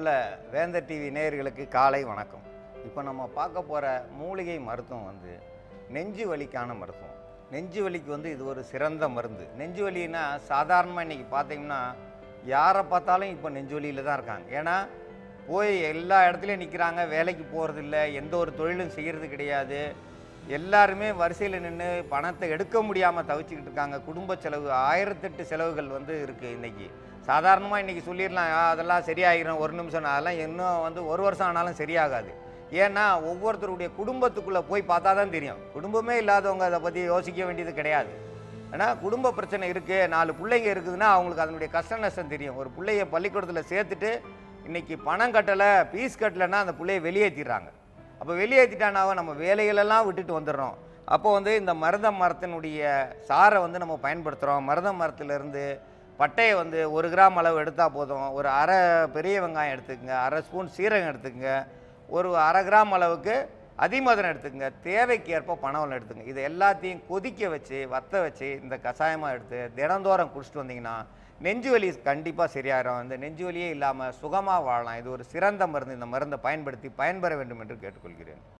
அன்புள்ள வேந்தர் டிவி நேயர்களுக்கு காலை வணக்கம் இப்போ நம்ம பார்க்க போகிற மூலிகை மருத்துவம் வந்து நெஞ்சு வலிக்கான மருத்துவம் நெஞ்சு வலிக்கு வந்து இது ஒரு சிறந்த மருந்து நெஞ்சு வலின்னா சாதாரணமாக இன்றைக்கி பார்த்தீங்கன்னா யாரை பார்த்தாலும் இப்போ நெஞ்சு வலியில் தான் இருக்காங்க ஏன்னா போய் எல்லா இடத்துலையும் நிற்கிறாங்க வேலைக்கு போகிறதில்ல எந்த ஒரு தொழிலும் செய்கிறது கிடையாது எல்லாருமே வரிசையில் நின்று பணத்தை எடுக்க முடியாமல் தவிச்சுக்கிட்டு இருக்காங்க குடும்ப செலவு ஆயிரத்தெட்டு செலவுகள் வந்து இருக்குது இன்றைக்கி சாதாரணமாக இன்றைக்கி சொல்லிடலாம் "ஆ, அதெல்லாம் சரியாகிடும் ஒரு நிமிஷம் அதெல்லாம் இன்னும் வந்து ஒரு வருஷம் ஆனாலும் சரியாகாது ஏன்னா ஒவ்வொருத்தருடைய குடும்பத்துக்குள்ளே போய் பார்த்தா தான் தெரியும் குடும்பமே இல்லாதவங்க அதை பற்றி யோசிக்க வேண்டியது கிடையாது ஏன்னா குடும்ப பிரச்சனை இருக்குது நாலு பிள்ளைங்க இருக்குதுன்னா அவங்களுக்கு அதனுடைய கஷ்ட நஷ்டம் தெரியும் ஒரு பிள்ளைய பள்ளிக்கூடத்தில் சேர்த்துட்டு இன்றைக்கி பணம் கட்டலை ஃபீஸ் கட்டலைன்னா அந்த பிள்ளைய வெளியேற்றிடுறாங்க அப்போ வெளியேற்றிட்டானாவ நம்ம வேலைகளெல்லாம் விட்டுட்டு வந்துடுறோம் அப்போ வந்து இந்த மருத மரத்தினுடைய சாரை வந்து நம்ம பயன்படுத்துகிறோம் மருத மரத்துலேருந்து பட்டையை வந்து ஒரு கிராம் அளவு எடுத்தால் போதும் ஒரு அரை பெரிய வெங்காயம் எடுத்துக்கங்க அரை ஸ்பூன் சீரகம் எடுத்துக்கங்க ஒரு அரை கிராம் அளவுக்கு அதிமதுரம் எடுத்துக்கங்க தேவைக்கு ஏற்ப பணவலம் எடுத்துங்க இது எல்லாத்தையும் கொதிக்க வச்சு வத்த வச்சு இந்த கஷாயமாக எடுத்து தினந்தோறும் குடிச்சிட்டு வந்தீங்கன்னா நெஞ்சு வலி கண்டிப்பாக சரியாயிரும் இந்த நெஞ்சு வலியே இல்லாமல் சுகமாக வாழலாம் இது ஒரு சிறந்த மருந்து இந்த மருந்தை பயன்படுத்தி பயன்பெற வேண்டும் என்று கேட்டுக்கொள்கிறேன்